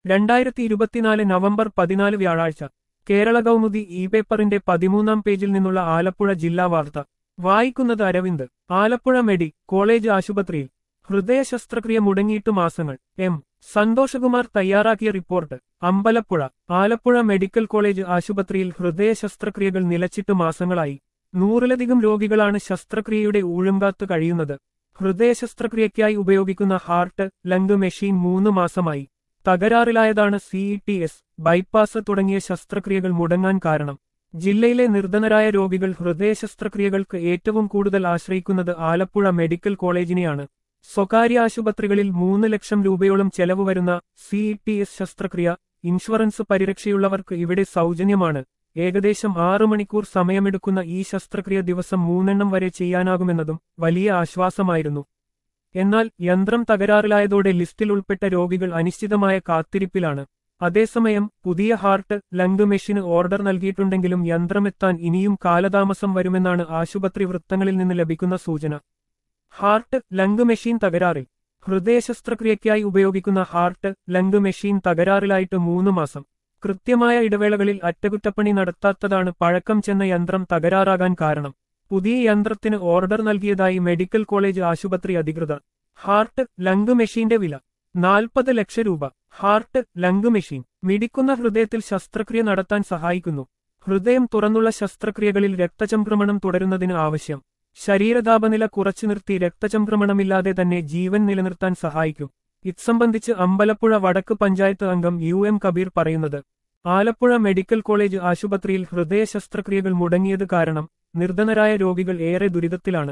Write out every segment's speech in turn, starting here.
രണ്ടായിരത്തി ഇരുപത്തിനാല് നവംബർ പതിനാല് വ്യാഴാഴ്ച കേരള കൗമുദി ഇ പേപ്പറിന്റെ പതിമൂന്നാം പേജിൽ നിന്നുള്ള ആലപ്പുഴ ജില്ലാ വാർത്ത വായിക്കുന്നത് അരവിന്ദ് ആലപ്പുഴ മെഡി കോളേജ് ആശുപത്രിയിൽ ഹൃദയ ശസ്ത്രക്രിയ മുടങ്ങിയിട്ട് മാസങ്ങൾ എം സന്തോഷകുമാർ തയ്യാറാക്കിയ report Ambalappuzha Alappuzha medical college ആശുപത്രിയിൽ ഹൃദയ ശസ്ത്രക്രിയകൾ നിലച്ചിട്ട് മാസങ്ങളായി നൂറിലധികം രോഗികളാണ് ശസ്ത്രക്രിയയുടെ ഊഴംകാത്ത് കഴിയുന്നത് ഹൃദയ ശസ്ത്രക്രിയയ്ക്കായി ഉപയോഗിക്കുന്ന ഹാർട്ട് ലങ് മെഷീൻ മൂന്ന് മാസമായി തകരാറിലായതാണ് സിഇ എസ് ബൈപ്പാസ് തുടങ്ങിയ ശസ്ത്രക്രിയകൾ മുടങ്ങാൻ കാരണം ജില്ലയിലെ നിർധനരായ രോഗികൾ ഹൃദയ ശസ്ത്രക്രിയകൾക്ക് ഏറ്റവും കൂടുതൽ ആശ്രയിക്കുന്നത് ആലപ്പുഴ മെഡിക്കൽ കോളേജിനെയാണ് സ്വകാര്യ ആശുപത്രികളിൽ മൂന്ന് ലക്ഷം രൂപയോളം ചെലവ് വരുന്ന സിഇ എസ് ശസ്ത്രക്രിയ ഇൻഷുറൻസ് പരിരക്ഷയുള്ളവർക്ക് ഇവിടെ സൗജന്യമാണ് ഏകദേശം ആറു മണിക്കൂർ സമയമെടുക്കുന്ന ഈ ശസ്ത്രക്രിയ ദിവസം മൂന്നെണ്ണം വരെ ചെയ്യാനാകുമെന്നതും വലിയ ആശ്വാസമായിരുന്നു എന്നാൽ യന്ത്രം തകരാറിലായതോടെ ലിസ്റ്റിൽ ഉൾപ്പെട്ട രോഗികൾ അനിശ്ചിതമായ കാത്തിരിപ്പിലാണ് അതേസമയം പുതിയ ഹാർട്ട് ലങ് മെഷീന് ഓർഡർ നൽകിയിട്ടുണ്ടെങ്കിലും യന്ത്രമെത്താൻ ഇനിയും കാലതാമസം വരുമെന്നാണ് ആശുപത്രി വൃത്തങ്ങളിൽ നിന്ന് ലഭിക്കുന്ന സൂചന ഹാർട്ട് ലങ് മെഷീൻ തകരാറിൽ ഹൃദയ ശസ്ത്രക്രിയയ്ക്കായി ഉപയോഗിക്കുന്ന ഹാർട്ട് ലങ് മെഷീൻ തകരാറിലായിട്ട് മൂന്ന് മാസം കൃത്യമായ ഇടവേളകളിൽ അറ്റകുറ്റപ്പണി നടത്താത്തതാണ് പഴക്കം ചെന്ന യന്ത്രം തകരാറാകാൻ കാരണം പുതിയ യന്ത്രത്തിന് ഓർഡർ നൽകിയതായി മെഡിക്കൽ കോളേജ് ആശുപത്രി അധികൃതർ ഹാർട്ട് ലങ് മെഷീന്റെ വില നാൽപ്പത് ലക്ഷം രൂപ ഹാർട്ട് ലങ് മെഷീൻ മിടിക്കുന്ന ഹൃദയത്തിൽ ശസ്ത്രക്രിയ നടത്താൻ സഹായിക്കുന്നു ഹൃദയം തുറന്നുള്ള ശസ്ത്രക്രിയകളിൽ രക്തചംക്രമണം തുടരുന്നതിന് ആവശ്യം ശരീരതാപനില കുറച്ചു നിർത്തി രക്തചംക്രമണമില്ലാതെ തന്നെ ജീവൻ നിലനിർത്താൻ സഹായിക്കും ഇത്സംബന്ധിച്ച് അമ്പലപ്പുഴ വടക്ക് പഞ്ചായത്ത് അംഗം യു എം കബീർ പറയുന്നത് ആലപ്പുഴ മെഡിക്കൽ കോളേജ് ആശുപത്രിയിൽ ഹൃദയ ശസ്ത്രക്രിയകൾ മുടങ്ങിയത് കാരണം നിർധനരായ രോഗികൾ ഏറെ ദുരിതത്തിലാണ്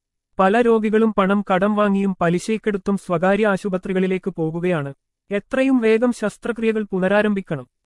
പല രോഗികളും പണം കടം വാങ്ങിയും പലിശയ്ക്കെടുത്തും സ്വകാര്യ ആശുപത്രികളിലേക്ക് പോകുകയാണ് എത്രയും വേഗം ശസ്ത്രക്രിയകൾ പുനരാരംഭിക്കണം